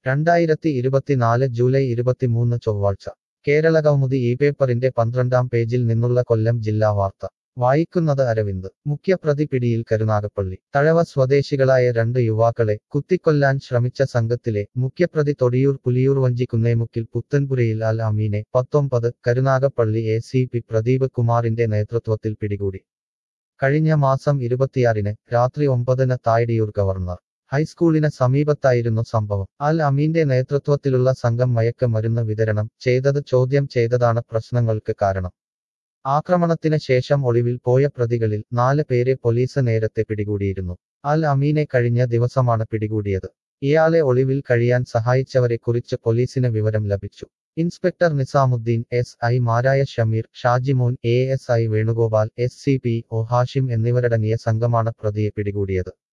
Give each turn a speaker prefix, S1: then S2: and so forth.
S1: രണ്ടായിരത്തി ഇരുപത്തിനാല് ജൂലൈ ഇരുപത്തിമൂന്ന് ചൊവ്വാഴ്ച കേരള കൗമുദി ഈ പേപ്പറിന്റെ പന്ത്രണ്ടാം പേജിൽ നിന്നുള്ള കൊല്ലം ജില്ലാ വാർത്ത വായിക്കുന്നത് അരവിന്ദ് മുഖ്യപ്രതി പിടിയിൽ കരുനാഗപ്പള്ളി തഴവ സ്വദേശികളായ രണ്ട് യുവാക്കളെ കുത്തിക്കൊല്ലാൻ ശ്രമിച്ച സംഘത്തിലെ മുഖ്യപ്രതി തൊടിയൂർ പുലിയൂർ വഞ്ചി കുന്നേമുക്കിൽ പുത്തൻപുരയിൽ അൽ അമീനെ പത്തൊമ്പത് Karunagappally A C P Pradeep കുമാറിന്റെ നേതൃത്വത്തിൽ പിടികൂടി കഴിഞ്ഞ മാസം ഇരുപത്തിയാറിന് രാത്രി ഒമ്പതിന് തായ്ടിയൂർ ഗവർണർ ഹൈസ്കൂളിന് സമീപത്തായിരുന്നു സംഭവം അൽ അമീന്റെ നേതൃത്വത്തിലുള്ള സംഘം മയക്ക് മരുന്ന് വിതരണം ചെയ്തത് ചോദ്യം ചെയ്തതാണ് പ്രശ്നങ്ങൾക്ക് കാരണം ആക്രമണത്തിന് ശേഷം ഒളിവിൽ പോയ പ്രതികളിൽ നാല് പേരെ പോലീസ് നേരത്തെ പിടികൂടിയിരുന്നു അൽ അമീനെ കഴിഞ്ഞ ദിവസമാണ് പിടികൂടിയത് ഇയാളെ ഒളിവിൽ കഴിയാൻ സഹായിച്ചവരെക്കുറിച്ച് പോലീസിന് വിവരം ലഭിച്ചു ഇൻസ്പെക്ടർ നിസാമുദ്ദീൻ എസ് ഐ മാരായ Shameer Shajimon A S I Venugopal S C P O Hashim എന്നിവരടങ്ങിയ സംഘമാണ് പ്രതിയെ പിടികൂടിയത്